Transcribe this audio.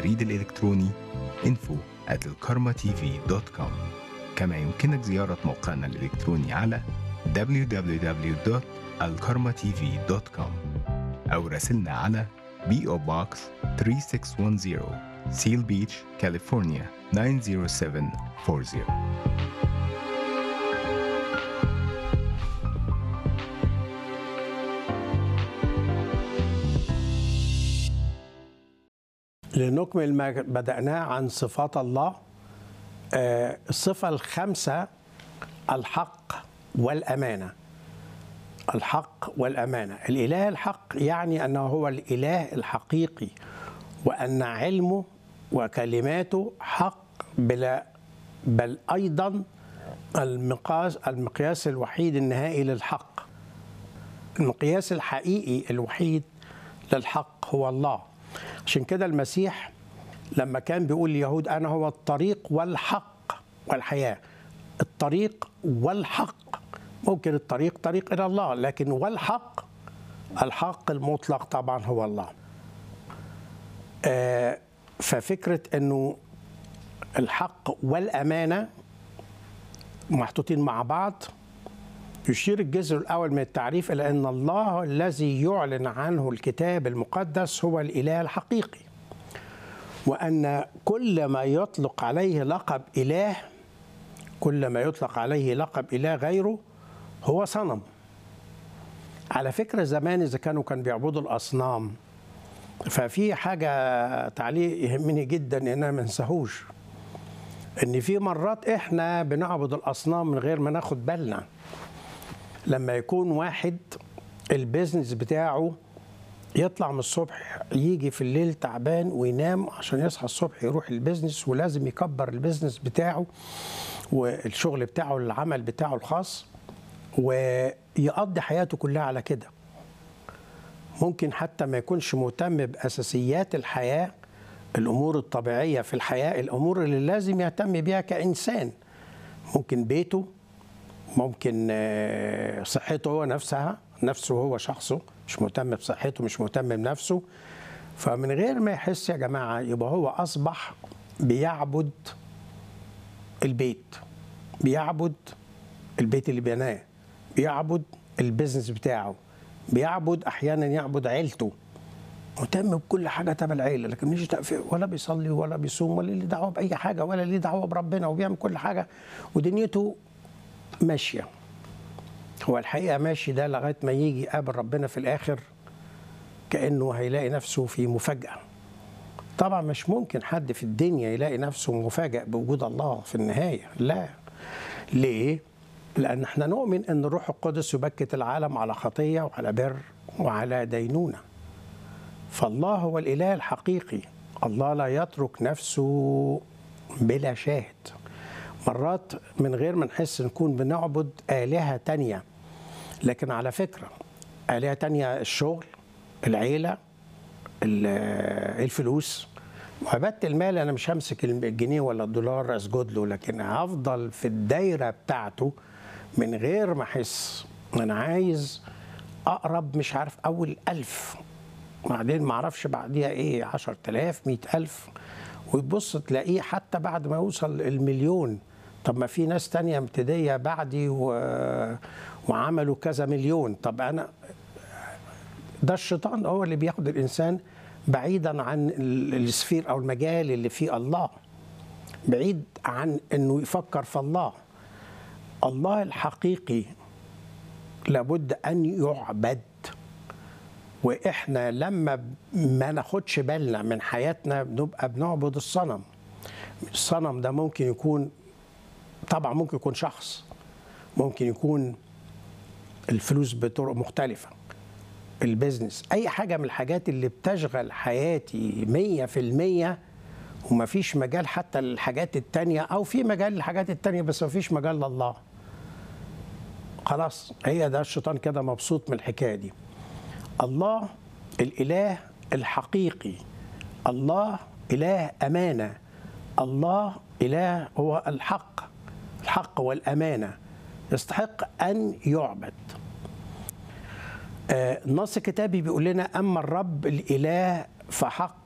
البريد الإلكتروني info at الكارما كما يمكنك زيارة موقعنا الإلكتروني على www.alkarmatv.com أو راسلنا على PO Box 3610 Seal Beach, California 90740 لنكمل ما بدأناه عن صفات الله آه، الصفة الخامسة الحق والأمانة الحق والأمانة الإله الحق يعني أنه هو الإله الحقيقي وأن علمه وكلماته حق بلا بل أيضا المقاس المقياس الوحيد النهائي للحق المقياس الحقيقي الوحيد للحق هو الله عشان كده المسيح لما كان بيقول اليهود أنا هو الطريق والحق والحياة الطريق والحق ممكن الطريق طريق إلى الله لكن والحق الحق المطلق طبعا هو الله آه، ففكرة أنه الحق والأمانة محطوطين مع بعض يشير الجزء الأول من التعريف إلى أن الله الذي يعلن عنه الكتاب المقدس هو الإله الحقيقي وأن كل ما يطلق عليه لقب إله كل ما يطلق عليه لقب إله غيره هو صنم على فكرة زمان إذا كانوا كان بيعبدوا الأصنام ففي حاجة تعليق يهمني جدا إن أنا ما انساهوش إن في مرات إحنا بنعبد الأصنام من غير ما ناخد بالنا لما يكون واحد البيزنس بتاعه يطلع من الصبح يجي في الليل تعبان وينام عشان يصحى الصبح يروح البيزنس ولازم يكبر البيزنس بتاعه والشغل بتاعه العمل بتاعه الخاص ويقضي حياته كلها على كده ممكن حتى ما يكونش مهتم بأساسيات الحياة الأمور الطبيعية في الحياة الأمور اللي لازم يهتم بيها كإنسان ممكن بيته ممكن آه، صحته هو نفسها نفسه هو شخصه مش مهتم بصحته مش مهتم بنفسه فمن غير ما يحس يا جماعة يبقى هو أصبح بيعبد البيت بيعبد البيت اللي بناه بيعبد البيزنس بتاعه بيعبد أحيانا يعبد عيلته مهتم بكل حاجة تبع العيلة لكن مش ولا بيصلي ولا بيصوم ولا ليه دعوة بأي حاجة ولا ليه دعوة بربنا وبيعمل كل حاجة ودنيته ماشية هو الحقيقة ماشي ده لغاية ما يجي يقابل ربنا في الآخر كأنه هيلاقي نفسه في مفاجأة طبعا مش ممكن حد في الدنيا يلاقي نفسه مفاجأ بوجود الله في النهاية لا ليه؟ لأن احنا نؤمن أن الروح القدس يبكت العالم على خطية وعلى بر وعلى دينونة فالله هو الإله الحقيقي الله لا يترك نفسه بلا شاهد مرات من غير ما نحس نكون بنعبد آلهة تانية لكن على فكرة آلهة تانية الشغل العيلة ال- الفلوس وعبادة المال أنا مش همسك الجنيه ولا الدولار أسجد له لكن هفضل في الدايرة بتاعته من غير ما أحس أنا عايز أقرب مش عارف أول ألف بعدين ما أعرفش بعديها إيه عشر تلاف مئة ألف وتبص تلاقيه حتى بعد ما يوصل المليون طب ما في ناس تانية ابتدية بعدي و... وعملوا كذا مليون طب أنا ده الشيطان هو اللي بياخد الإنسان بعيدا عن ال- السفير أو المجال اللي فيه الله بعيد عن أنه يفكر في الله الله الحقيقي لابد أن يعبد واحنا لما ما ناخدش بالنا من حياتنا بنبقى بنعبد الصنم الصنم ده ممكن يكون طبعا ممكن يكون شخص ممكن يكون الفلوس بطرق مختلفة البيزنس أي حاجة من الحاجات اللي بتشغل حياتي مية في المية ومفيش مجال حتى للحاجات التانية أو في مجال للحاجات التانية بس مفيش مجال لله خلاص هي ده الشيطان كده مبسوط من الحكاية دي الله الإله الحقيقي الله إله أمانة الله إله هو الحق الحق والأمانة يستحق أن يعبد آه، النص الكتابي بيقول لنا أما الرب الإله فحق